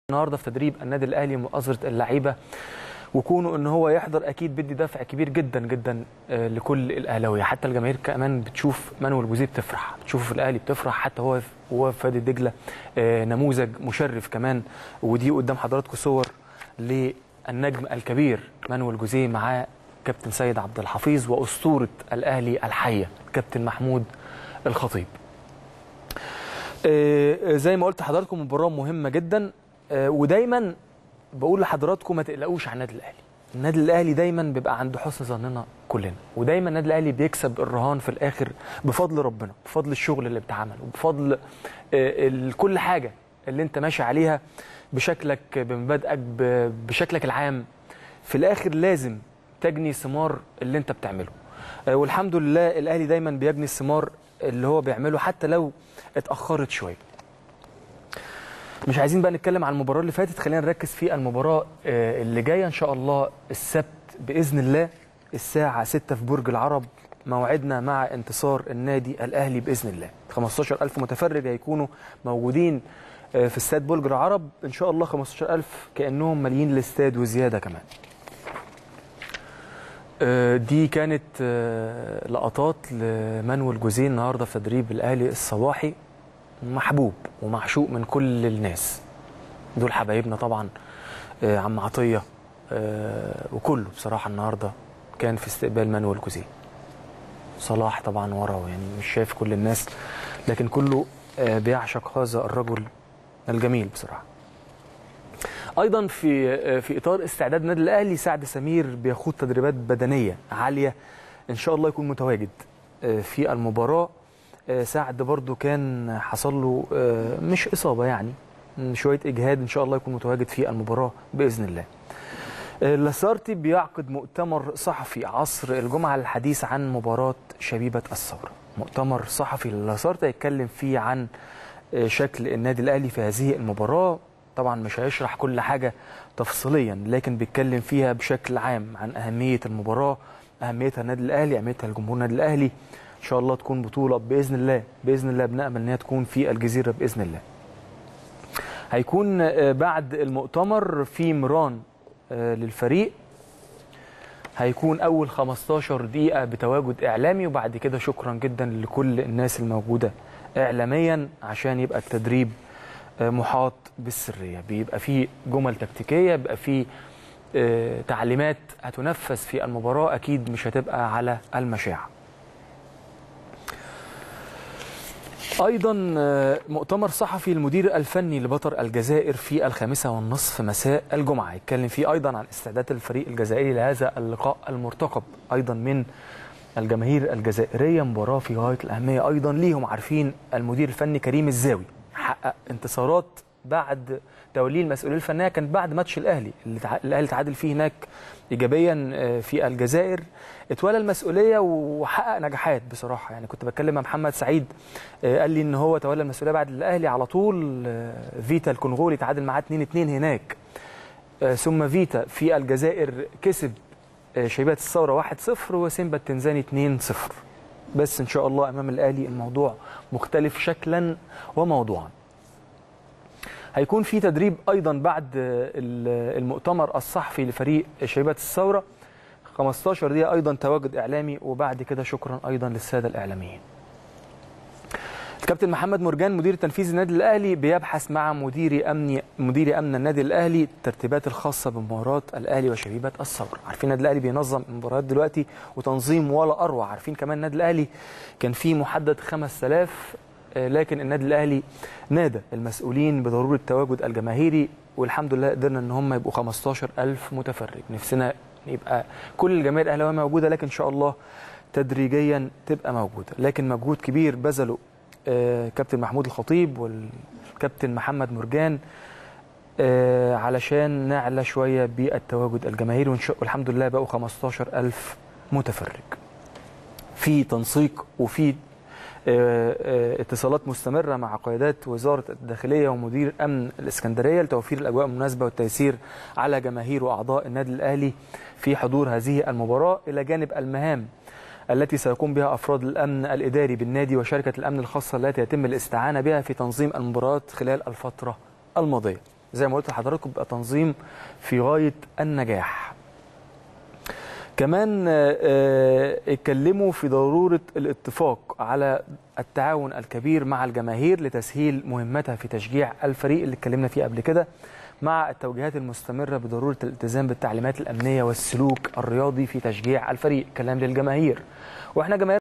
النهارده في تدريب النادي الاهلي مؤازره اللعيبه وكونه ان هو يحضر اكيد بدي دفع كبير جدا جدا آه، لكل الاهلاويه حتى الجماهير كمان بتشوف مانويل جوزيه بتفرح بتشوفه في الاهلي بتفرح حتى هو هو في وادي دجله آه، نموذج مشرف كمان ودي قدام حضراتكم صور للنجم الكبير مانويل جوزيه معاه كابتن سيد عبد الحفيظ واسطوره الاهلي الحيه كابتن محمود الخطيب آه، زي ما قلت لحضراتكم مباراه مهمه جدا آه، ودايما بقول لحضراتكم ما تقلقوش على النادي الاهلي النادي الاهلي دايما بيبقى عند حسن ظننا كلنا ودايما النادي الاهلي بيكسب الرهان في الاخر بفضل ربنا بفضل الشغل اللي بتعمل وبفضل آه، ال- كل حاجه اللي انت ماشي عليها بشكلك بمبادئك ب- بشكلك العام في الاخر لازم تجني ثمار اللي انت بتعمله آه، والحمد لله الاهلي دايما بيجني الثمار اللي هو بيعمله حتى لو اتاخرت شويه مش عايزين بقى نتكلم عن المباراه اللي فاتت خلينا نركز في المباراه آه، اللي جايه ان شاء الله السبت باذن الله الساعه 6 في برج العرب موعدنا مع انتصار النادي الاهلي باذن الله 15000 متفرج هيكونوا موجودين آه، في استاد برج العرب ان شاء الله 15000 كانهم ماليين الاستاد وزياده كمان آه، دي كانت آه، لقطات لمانويل جوزيه النهارده في تدريب الاهلي الصباحي محبوب ومعشوق من كل الناس دول حبايبنا طبعا آه، عم عطيه آه، وكله بصراحه النهارده كان في استقبال مانويل جوزيه صلاح طبعا وراه يعني مش شايف كل الناس لكن كله آه، بيعشق هذا الرجل الجميل بصراحه ايضا في آه، في اطار استعداد النادي الاهلي سعد سمير بيخوض تدريبات بدنيه عاليه ان شاء الله يكون متواجد آه، في المباراه آه، سعد برضو كان حصل له آه، مش اصابه يعني م، شويه اجهاد ان شاء الله يكون متواجد في المباراه باذن الله آه، لاسارتي بيعقد مؤتمر صحفي عصر الجمعه للحديث عن مباراه شبيبه الثوره مؤتمر صحفي لاسارتي هيتكلم فيه عن آه، شكل النادي الاهلي في هذه المباراه طبعا مش هيشرح كل حاجه تفصيليا لكن بيتكلم فيها بشكل عام عن اهميه المباراه اهميتها النادي الاهلي اهميتها لجمهور النادي الاهلي ان شاء الله تكون بطوله باذن الله باذن الله بنامل ان هي تكون في الجزيره باذن الله هيكون آه، بعد المؤتمر في مران آه، للفريق هيكون اول 15 دقيقه بتواجد اعلامي وبعد كده شكرا جدا لكل الناس الموجوده اعلاميا عشان يبقى التدريب آه، محاط بالسريه بيبقى فيه جمل تكتيكيه بيبقى فيه آه، تعليمات هتنفذ في المباراه اكيد مش هتبقى على المشاع ايضا آه، مؤتمر صحفي المدير الفني لبطر الجزائر في الخامسه والنصف مساء الجمعه يتكلم فيه ايضا عن استعداد الفريق الجزائري لهذا اللقاء المرتقب ايضا من الجماهير الجزائريه مباراه في غايه الاهميه ايضا ليهم عارفين المدير الفني كريم الزاوي حقق انتصارات بعد توليه المسؤوليه الفنيه كان بعد ماتش الاهلي اللي تع- الاهلي تعادل فيه هناك ايجابيا آه، في الجزائر اتولى المسؤوليه وحقق نجاحات بصراحه يعني كنت بتكلم مع محمد سعيد آه، قال لي ان هو تولى المسؤوليه بعد الاهلي على طول آه، فيتا الكونغولي تعادل معاه 2 2 هناك آه، ثم فيتا في الجزائر كسب آه، شيبات الثوره 1 0 وسيمبا التنزاني 2 0 بس ان شاء الله امام الاهلي الموضوع مختلف شكلا وموضوعا هيكون في تدريب ايضا بعد ال- المؤتمر الصحفي لفريق شيبات الثوره 15 دقيقه ايضا تواجد اعلامي وبعد كده شكرا ايضا للساده الاعلاميين الكابتن محمد مرجان مدير التنفيذي النادي الاهلي بيبحث مع مدير امن مدير امن النادي الاهلي الترتيبات الخاصه بمباراه الاهلي وشبيبه الثوره عارفين النادي الاهلي بينظم المباريات دلوقتي وتنظيم ولا اروع عارفين كمان النادي الاهلي كان فيه محدد 5000 آه، لكن النادي الاهلي نادى المسؤولين بضروره التواجد الجماهيري والحمد لله قدرنا ان هم يبقوا 15000 متفرج نفسنا يبقى كل الجماهير الاهلاويه موجوده لكن ان شاء الله تدريجيا تبقى موجوده لكن مجهود كبير بذله آه، كابتن محمود الخطيب والكابتن محمد مرجان آه، علشان نعلى شويه بالتواجد الجماهيري وإن شاء- والحمد لله بقوا 15000 متفرج في تنسيق وفي آه، آه، اتصالات مستمرة مع قيادات وزارة الداخلية ومدير أمن الإسكندرية لتوفير الأجواء المناسبة والتيسير على جماهير وأعضاء النادي الأهلي في حضور هذه المباراة إلى جانب المهام التي سيقوم بها أفراد الأمن الإداري بالنادي وشركة الأمن الخاصة التي يتم الاستعانة بها في تنظيم المباريات خلال الفترة الماضية زي ما قلت لحضراتكم بيبقى تنظيم في غايه النجاح كمان آه، آه، اتكلموا في ضروره الاتفاق على التعاون الكبير مع الجماهير لتسهيل مهمتها في تشجيع الفريق اللي اتكلمنا فيه قبل كده مع التوجيهات المستمره بضروره الالتزام بالتعليمات الامنيه والسلوك الرياضي في تشجيع الفريق كلام للجماهير واحنا جماهير